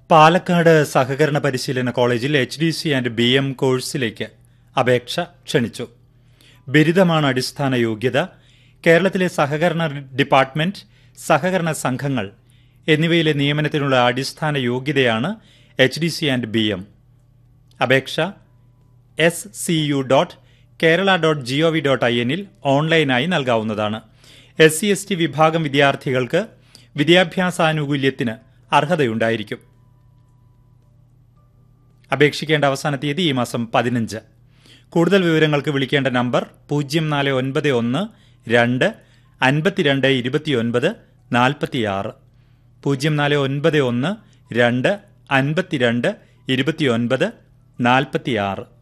പാലക്കാട് സഹകരണ പരിശീലന കോളേജിൽ H D C and B M കോഴ്സിലേക്ക് അപേക്ഷ ക്ഷണിച്ചു ബിരുദമാണ് അടിസ്ഥാന യോഗ്യത കേരളത്തിലെ സഹകരണ ഡിപ്പാർട്ട്മെന്റ് സഹകരണ സംഘങ്ങൾ എന്നിവയിലെ നിയമനത്തിനുള്ള അടിസ്ഥാന യോഗ്യതയാണ് H D C and B M അപേക്ഷ S C U dot Kerala dot G O V dot I എന്നിൽ ഓൺലൈനായി നൽകാവുന്നതാണ് എസ് സി എസ് ടി വിഭാഗം വിദ്യാർത്ഥികൾക്ക് വിദ്യാഭ്യാസാനുകൂല്യത്തിന് അർഹതയുണ്ടായിരിക്കും അപേക്ഷിക്കേണ്ട അവസാന തീയതി ഈ മാസം പതിനഞ്ച് കൂടുതൽ വിവരങ്ങൾക്ക് വിളിക്കേണ്ട നമ്പർ പൂജ്യം നാല് ഒൻപത് ഒന്ന് രണ്ട് അൻപത്തിരണ്ട് ഇരുപത്തിയൊൻപത് നാൽപ്പത്തിയാറ് പൂജ്യം നാല് ഒൻപത് ഒന്ന് രണ്ട് അൻപത്തിരണ്ട് ഇരുപത്തിയൊൻപത് നാൽപ്പത്തിയാറ്